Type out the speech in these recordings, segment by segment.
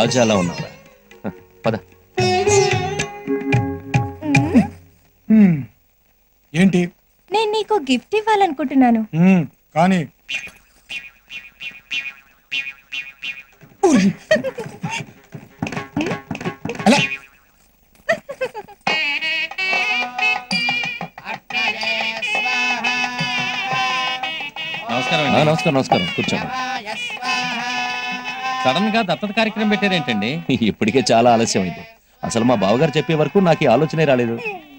రాజాలా ఉన్నావురా హ, పద హ్మ్. ఏంటి నేను నీకు గిఫ్ట్ ఇవ్వాలనుకుంటున్నాను హ్మ్, కానీ ఉరి. అలా నమస్కారం ఆ, నమస్కారం నమస్కారం కూర్చోండి సడన్ గా దత్తత కార్యక్రమం పెట్టారేంటండి ఇప్పటికే చాలా ఆలస్యమైంది అసలు మా బావగారు చెప్పే వరకు నాకు ఈ ఆలోచనే రాలేదు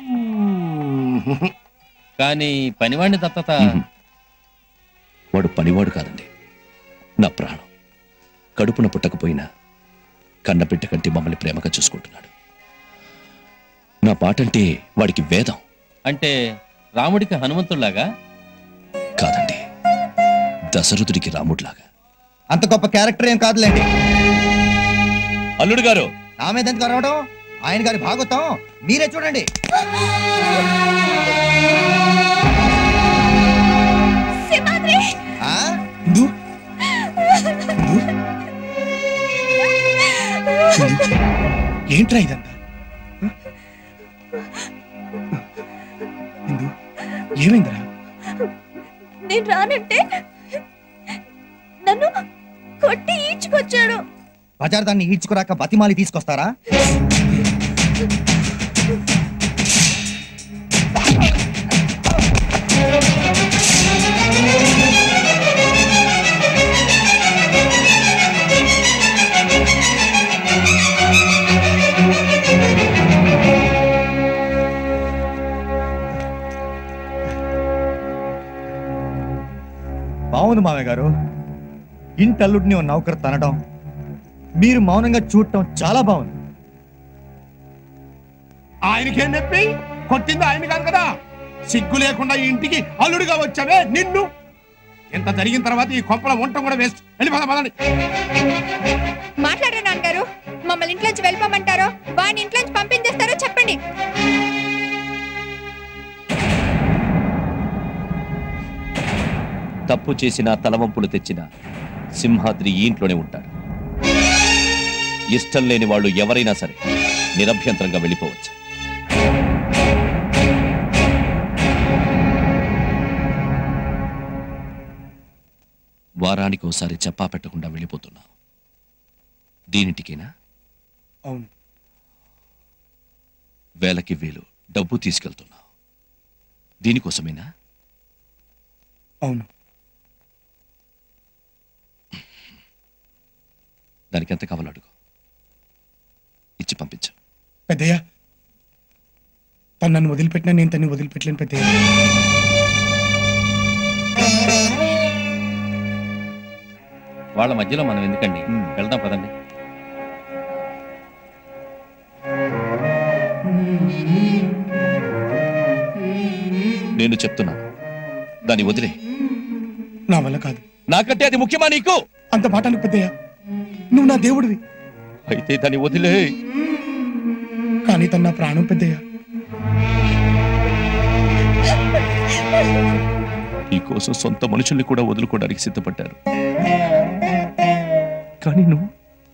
కానీ పనివాడిని దత్తత వాడు పనివాడు కాదండి నా ప్రాణం కడుపున పుట్టకపోయినా కన్నబిడ్డ కంటే మమ్మల్ని ప్రేమగా చూసుకుంటున్నాడు నా పాటంటే వాడికి వేదం అంటే రాముడికి హనుమంతుడిలాగా కాదండి దశరథుడికి రాముడిలాగా అంత గొప్ప క్యారెక్టర్ ఏం కాదులేండి అల్లుడు గారు నా మీద ఎందుకు అరవడం ఆయన గారి భాగవతం మీరే చూడండి సింహాద్రి ఆ? ఇందు ఇందు? ఏంట్రా ఇదంతా హ? ఇందు ఏమైందిరా నేను రానంటే నన్ను కొట్టి ఈడ్చుకొచ్చాడు బజార్ దాన్ని ఈడ్చుకురాక బతిమాలి తీసుకొస్తారా బాగుంది మామయ్య గారు ఇంటి అల్లుడిని ఓ నౌకరు తనడం మీరు మౌనంగా చూడటం చాలా బాగుంది ఆయనకేం నొప్పి కొట్టింది ఆయన కాదు కదా సిగ్గు లేకుండా ఈ ఇంటికి అల్లుడిగా వచ్చావే నిన్ను ఇంత జరిగిన తర్వాత ఈ కొంపల వంట కూడా వేస్ట్ వెళ్ళి పద పదండి మాట్లాడరా నాన్నగారు మమ్మల్ని ఇంట్లోంచి వెళ్ళిపోమంటారో వాడిని ఇంట్లోంచి పంపించేస్తారో చెప్పండి తప్పు చేసిన తలవంపులు తెచ్చిన సింహాద్రి ఈ ఇంట్లోనే ఉంటాడు ఇష్టం లేని వాళ్ళు ఎవరైనా సరే నిరభ్యంతరంగా వెళ్ళిపోవచ్చు వారానికి ఒకసారి చెప్పా పెట్టకుండా వెళ్ళిపోతున్నావు దీనిటికేనా అవును వేలకి వేలు డబ్బు తీసుకెళ్తున్నావు దీనికోసమేనా అవును దానికి ఎంత కావాలో అడుగు ఇచ్చి పంపించు పెద్దయ్య తను నన్ను వదిలిపెట్టినా నేను తన్ని వదిలిపెట్టలేను పెద్దయ్య వాళ్ళ మధ్యలో మనం ఎందుకండి Hmm. వెళ్దాం పదండి నేను చెప్తున్నాను దాన్ని వదిలే నా వల్ల కాదు నాకంటే అది ముఖ్యమా నీకు అంత మాట అనకు పెద్దయ్య నువ్వు నా దేవుడివి అయితే దాన్ని వదిలే కానీ తను నా ప్రాణం పెద్దయ్య నీ కోసం సొంత మనుషుల్ని కూడా వదులుకోవడానికి సిద్ధపడ్డారు కానీ నువ్వు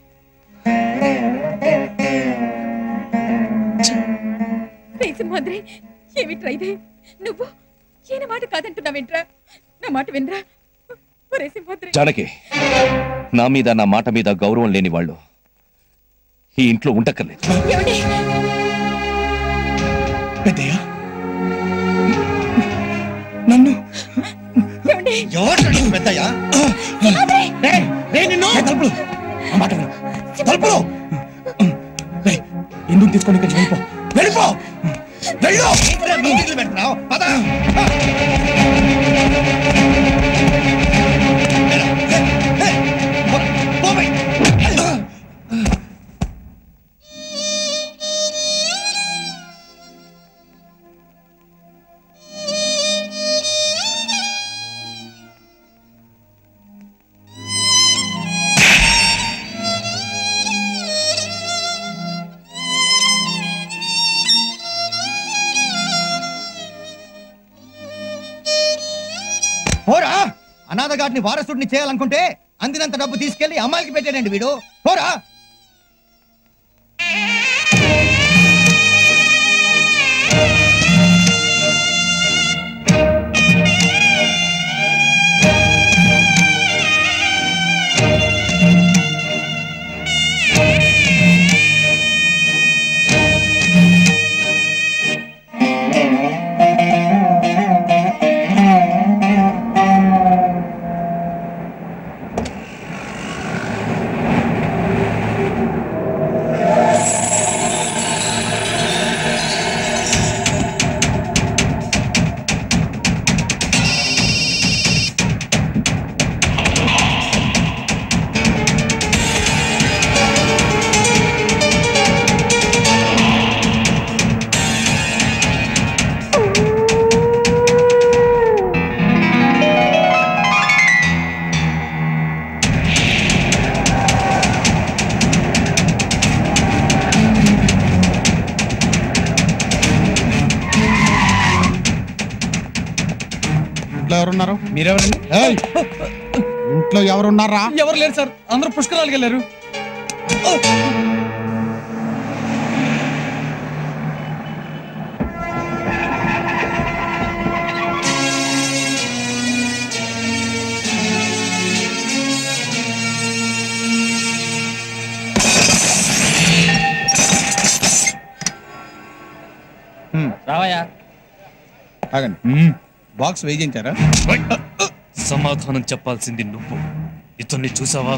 సింహాద్రి ఏమిట్రా ఇది నువ్వు ఈయన మాట కాదంటున్నావేంట్రా నా మాట వినరా ఒరే సింహాద్రి జానకి నా మీద నా మాట మీద గౌరవం లేని వాళ్ళు ఈ ఇంట్లో ఉండక్కర్లేదు ఏమండి పెద్దయ్య నన్ను ఏమండి ఎవరు పెద్దయ్యా ఏయ్, ఏయ్ నిన్ను! ఏయ్, తలుపులు ఆ మాట విను. తలుపులు ఏయ్, ఎందుకు తీసుకొని ఇక్కడి నుంచి వెళ్ళిపో వెళ్ళిపో వెళ్ళు మీ ఇంటికి పెడుతున్నావు పద పోరా అనాథగాడిని వారసుడిని చేయాలనుకుంటే అందినంత డబ్బు తీసుకెళ్లి అమ్మాయికి పెట్టాడండి వీడు పోరా ఇంట్లో ఎవరున్నారు మీరెవరండి ఏయ్! ఇంట్లో ఎవరున్నారా ఎవరు లేరు సార్ అందరూ పుష్కరాలకు వెళ్ళారు రావయ్యా ఆగండి బాక్స్ వేయించారా సమాధానం చెప్పాల్సింది నువ్వు ఇతన్ని చూసావా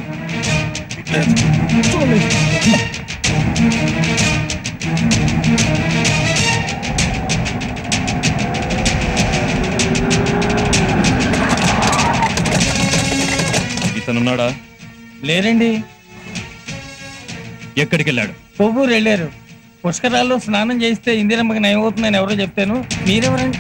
ఇతనున్నాడా లేరండి ఎక్కడికి వెళ్ళాడు కొవ్వూరు వెళ్ళారు పుష్కరాల్లో స్నానం చేస్తే ఇందిరమ్మకి నయం అవుతుందని ఎవరో చెప్తాను మీరెవరండి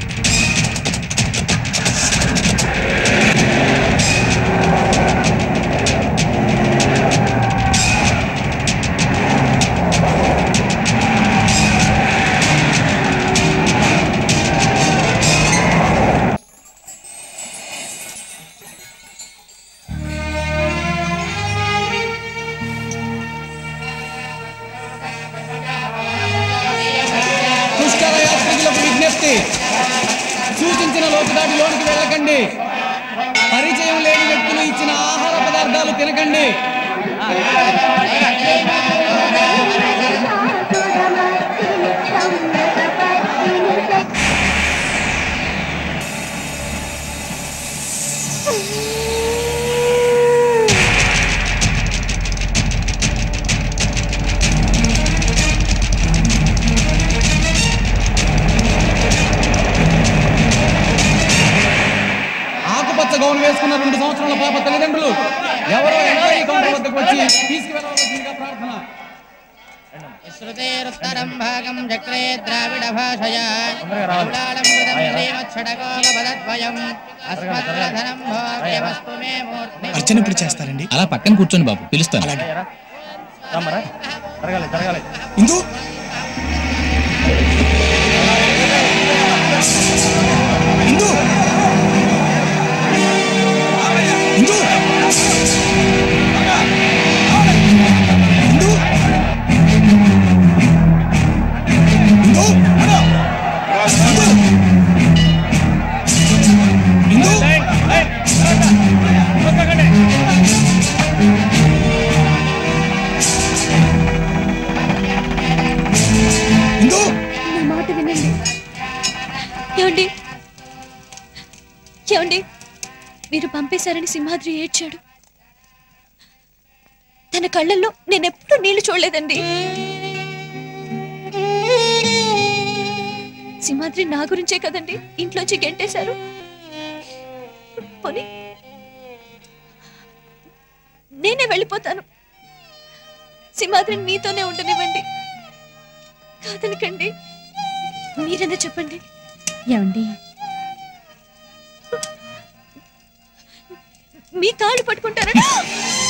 పుష్కర యాత్రికులకు విజ్ఞప్తి సూచించిన లోతుదాటి లోనికి వెళ్ళకండి పరిచయం లేని వ్యక్తులు ఇచ్చిన ఆహార పదార్థాలు తినకండి ఆకుపచ్చ గౌన్ వేసుకున్న రెండు సంవత్సరాల పాప తల్లిదండ్రులు ఎవరో ఎంక్వైరీ కౌంటర్ వద్దకు వచ్చి తీసుకువెళ్ళవలసిందిగా ప్రార్థన श्रुतेरुत्तरं भागं चक्रे द्राविडभाषया कौलालं मृदं श्रीमच्छडगोपदद्वयम् अस्मद्रधनं भोग्यवस्तु मे मूर्ति అర్చన ఇప్పుడు చేస్తారండి అలా పక్కన కూర్చోండి బాబు పిలుస్తాను అలాగే జరగాలి జరగాలి ఇందు ఇందు ఇందు ఇందు ఇందు ఇందు ఇందు నా మాట వినండి ఏమండి ఏమండి మీరు పంపేశారని సింహాద్రి ఏడ్చాడు తన కళ్ళల్లో నేనెప్పుడు నీళ్లు చూడలేదండి సింహాద్రి నా గురించే కదండి ఇంట్లోంచి గెంటేశారు పోనీ నేనే వెళ్ళిపోతాను సింహాద్రిని మీతోనే ఉండనివ్వండి కాదనకండి మీరైనా చెప్పండి ఏమండి మీ కాళ్ళు పట్టుకుంటారా